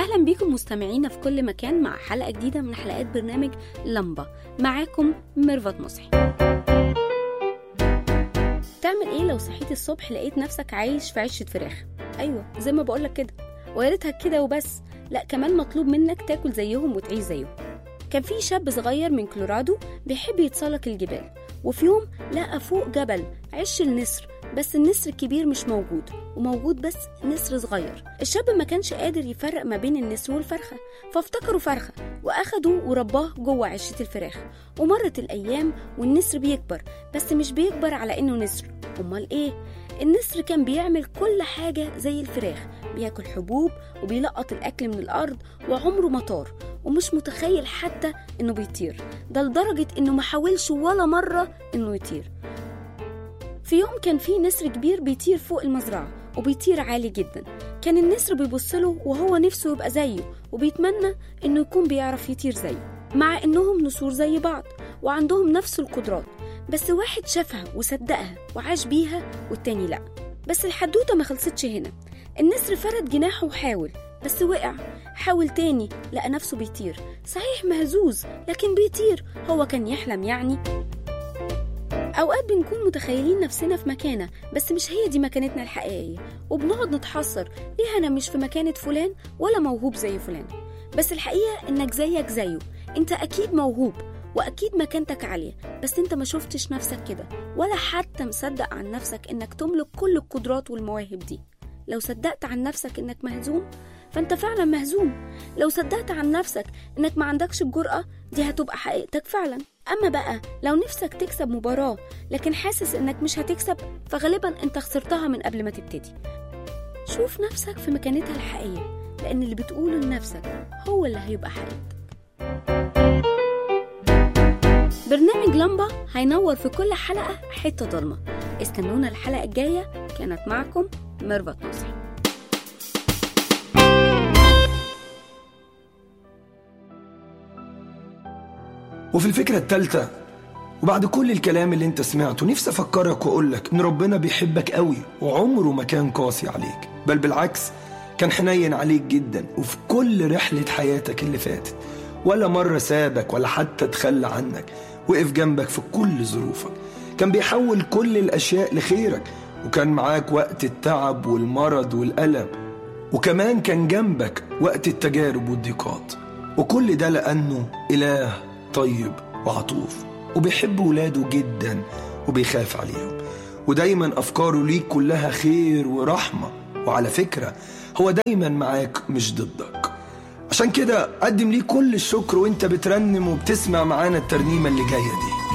أهلا بيكم مستمعينا في كل مكان مع حلقة جديدة من حلقات برنامج لمبة معاكم ميرفت مصحي تعمل ايه لو صحيت الصبح لقيت نفسك عايش في عشة فراخ ايوه زي ما بقولك كده ويا ريتها كده وبس لا كمان مطلوب منك تاكل زيهم وتعيش زيهم كان في شاب صغير من كولورادو بيحب يتسلق الجبال وفي يوم لقى فوق جبل عش النسر بس النسر الكبير مش موجود وموجود بس نسر صغير الشاب ما كانش قادر يفرق ما بين النسر والفرخة فافتكروا فرخة وأخدوا ورباه جوه عشة الفراخ ومرت الأيام والنسر بيكبر بس مش بيكبر على إنه نسر أمال إيه؟ النسر كان بيعمل كل حاجة زي الفراخ بياكل حبوب وبيلقط الأكل من الأرض وعمره ما طار ومش متخيل حتى إنه بيطير ده لدرجة إنه ما حاولش ولا مرة إنه يطير في يوم كان في نسر كبير بيطير فوق المزرعة وبيطير عالي جدا كان النسر بيبصله وهو نفسه يبقى زيه وبيتمنى إنه يكون بيعرف يطير زيه مع إنهم نسور زي بعض وعندهم نفس القدرات بس واحد شافها وصدقها وعاش بيها والتاني لأ بس الحدوتة ما خلصتش هنا النسر فرد جناحه وحاول بس وقع حاول تاني لقى نفسه بيطير صحيح مهزوز لكن بيطير هو كان يحلم يعني أوقات بنكون متخيلين نفسنا في مكانة بس مش هي دي مكانتنا الحقيقية وبنقعد نتحسر ليه أنا مش في مكانة فلان ولا موهوب زي فلان بس الحقيقة إنك زيك زيه أنت أكيد موهوب وأكيد مكانتك عالية بس أنت ما شفتش نفسك كده ولا حتى مصدق عن نفسك إنك تملك كل القدرات والمواهب دي لو صدقت عن نفسك إنك مهزوم فأنت فعلا مهزوم لو صدقت عن نفسك إنك ما عندكش الجرأة دي هتبقى حقيقتك فعلا أما بقى لو نفسك تكسب مباراة لكن حاسس إنك مش هتكسب فغالبا أنت خسرتها من قبل ما تبتدي شوف نفسك في مكانتها الحقيقية لأن اللي بتقوله لنفسك هو اللي هيبقى حقيقتك برنامج لمبة هينور في كل حلقة حتة ضلمة استنونا الحلقة الجاية كانت معكم ميرفت نصحي وفي الفكرة التالتة وبعد كل الكلام اللي انت سمعته نفسي افكرك واقولك ان ربنا بيحبك قوي وعمره ما كان قاسي عليك بل بالعكس كان حنين عليك جدا وفي كل رحلة حياتك اللي فاتت ولا مرة سابك ولا حتى تخلى عنك وقف جنبك في كل ظروفك كان بيحول كل الأشياء لخيرك وكان معاك وقت التعب والمرض والألم وكمان كان جنبك وقت التجارب والضيقات وكل ده لأنه إله طيب وعطوف وبيحب ولاده جدا وبيخاف عليهم ودايما أفكاره ليك كلها خير ورحمة وعلى فكرة هو دايما معاك مش ضدك عشان كده قدم ليه كل الشكر وانت بترنم وبتسمع معانا الترنيمة اللي جاية دي